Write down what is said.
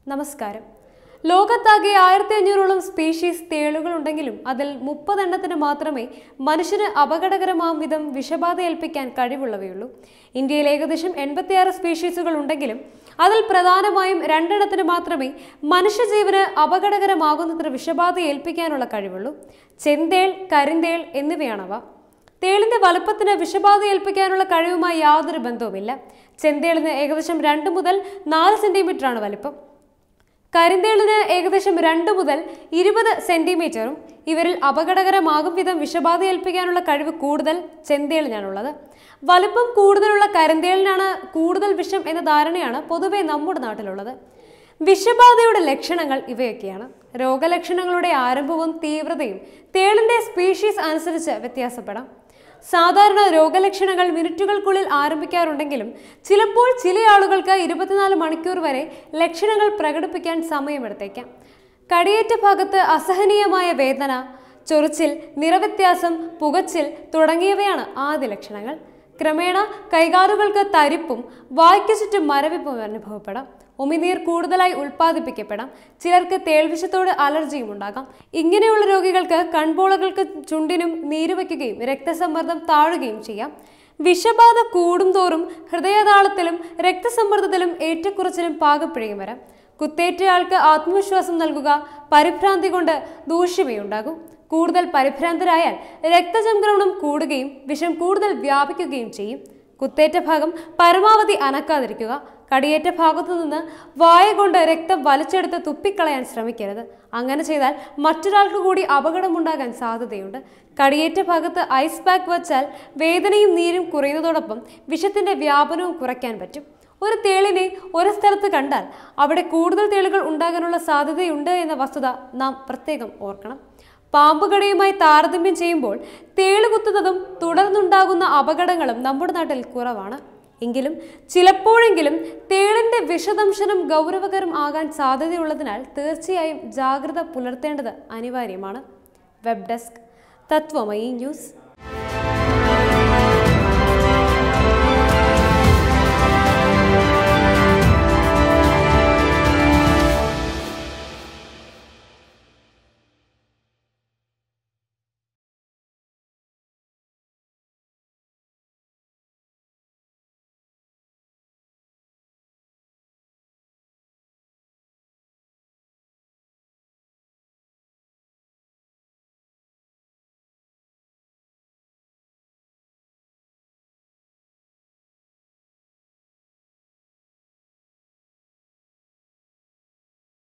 നമസ്കാരം ലോകത്താകെ ആയിരത്തി അഞ്ഞൂറോളം സ്പീഷീസ് തേളുകൾ ഉണ്ടെങ്കിലും അതിൽ മുപ്പതെണ്ണത്തിന് മാത്രമേ മനുഷ്യന് അപകടകരമാം വിധം വിഷബാധ ഏൽപ്പിക്കാൻ കഴിവുള്ളവയുള്ളൂ ഇന്ത്യയിൽ ഏകദേശം എൺപത്തിയാറ് സ്പീഷീസുകൾ ഉണ്ടെങ്കിലും അതിൽ പ്രധാനമായും രണ്ടെണ്ണത്തിന് മാത്രമേ മനുഷ്യജീവന് അപകടകരമാകുന്നത്ര വിഷബാധ ഏൽപ്പിക്കാനുള്ള കഴിവുള്ളൂ ചെന്തേൾ കരിന്തേൾ എന്നിവയാണവ തേളിന്റെ വലുപ്പത്തിന് വിഷബാധ ഏൽപ്പിക്കാനുള്ള കഴിവുമായി യാതൊരു ബന്ധവുമില്ല ചെന്തേളിന് ഏകദേശം രണ്ട് മുതൽ നാല് സെന്റിമീറ്റർ ആണ് വലിപ്പം കരിന്തേളിന് ഏകദേശം രണ്ട് മുതൽ ഇരുപത് സെന്റിമീറ്ററും ഇവരിൽ അപകടകരമാകും വിധം വിഷബാധ ഏൽപ്പിക്കാനുള്ള കഴിവ് കൂടുതൽ ചെന്തേളിനാണുള്ളത് വലുപ്പം കൂടുതലുള്ള കരിന്തേളിനാണ് കൂടുതൽ വിഷം എന്ന ധാരണയാണ് പൊതുവെ നമ്മുടെ നാട്ടിലുള്ളത് വിഷബാധയുടെ ലക്ഷണങ്ങൾ ഇവയൊക്കെയാണ് രോഗലക്ഷണങ്ങളുടെ ആരംഭവും തീവ്രതയും തേളിന്റെ സ്പീഷീസ് അനുസരിച്ച് വ്യത്യാസപ്പെടാം സാധാരണ രോഗലക്ഷണങ്ങൾ മിനിറ്റുകൾക്കുള്ളിൽ ആരംഭിക്കാറുണ്ടെങ്കിലും ചിലപ്പോൾ ചില ആളുകൾക്ക് ഇരുപത്തിനാല് മണിക്കൂർ വരെ ലക്ഷണങ്ങൾ പ്രകടിപ്പിക്കാൻ സമയമെടുത്തേക്കാം കടിയേറ്റ ഭാഗത്ത് അസഹനീയമായ വേദന ചൊറിച്ചിൽ നിറവ്യത്യാസം പുകച്ചിൽ തുടങ്ങിയവയാണ് ആദ്യ ലക്ഷണങ്ങൾ ക്രമേണ കൈകാലുകൾക്ക് തരിപ്പും വായ്ക്കു ചുറ്റും മരവിപ്പും അനുഭവപ്പെടാം ഉമിനീർ കൂടുതലായി ഉൽപ്പാദിപ്പിക്കപ്പെടാം ചിലർക്ക് തേൾവിഷത്തോട് അലർജിയും ഉണ്ടാകാം ഇങ്ങനെയുള്ള രോഗികൾക്ക് കൺപോളകൾക്ക് ചുണ്ടിനും നീര് വയ്ക്കുകയും രക്തസമ്മർദ്ദം താഴുകയും ചെയ്യാം വിഷബാധ കൂടുംതോറും ഹൃദയതാളത്തിലും രക്തസമ്മർദ്ദത്തിലും ഏറ്റക്കുറച്ചിലും പാകപ്പിഴയും വരാം കുത്തേറ്റയാൾക്ക് ആത്മവിശ്വാസം നൽകുക പരിഭ്രാന്തി കൊണ്ട് ദൂഷ്യമേയുണ്ടാകും കൂടുതൽ പരിഭ്രാന്തരായാൽ രക്തചംക്രമണം കൂടുകയും വിഷം കൂടുതൽ വ്യാപിക്കുകയും ചെയ്യും കുത്തേറ്റ ഭാഗം പരമാവധി അനക്കാതിരിക്കുക കടിയേറ്റ ഭാഗത്തു നിന്ന് വായ കൊണ്ട് രക്തം വലിച്ചെടുത്ത് തുപ്പിക്കളയാൻ ശ്രമിക്കരുത് അങ്ങനെ ചെയ്താൽ മറ്റൊരാൾക്ക് കൂടി അപകടമുണ്ടാകാൻ സാധ്യതയുണ്ട് കടിയേറ്റ ഭാഗത്ത് ഐസ് പാക്ക് വച്ചാൽ വേദനയും നീരും കുറയുന്നതോടൊപ്പം വിഷത്തിന്റെ വ്യാപനവും കുറയ്ക്കാൻ പറ്റും ഒരു തേളിനെ ഒരു സ്ഥലത്ത് കണ്ടാൽ അവിടെ കൂടുതൽ തേളുകൾ ഉണ്ടാകാനുള്ള സാധ്യതയുണ്ട് എന്ന വസ്തുത നാം പ്രത്യേകം ഓർക്കണം പാമ്പുകടിയുമായി താരതമ്യം ചെയ്യുമ്പോൾ തേള് കുത്തുന്നതും തുടർന്നുണ്ടാകുന്ന അപകടങ്ങളും നമ്മുടെ നാട്ടിൽ കുറവാണ് എങ്കിലും ചിലപ്പോഴെങ്കിലും തേളിന്റെ വിഷദംശനം ഗൗരവകരം ആകാൻ സാധ്യതയുള്ളതിനാൽ തീർച്ചയായും ജാഗ്രത പുലർത്തേണ്ടത് അനിവാര്യമാണ് വെബ് ഡെസ്ക് തത്വമയി ന്യൂസ്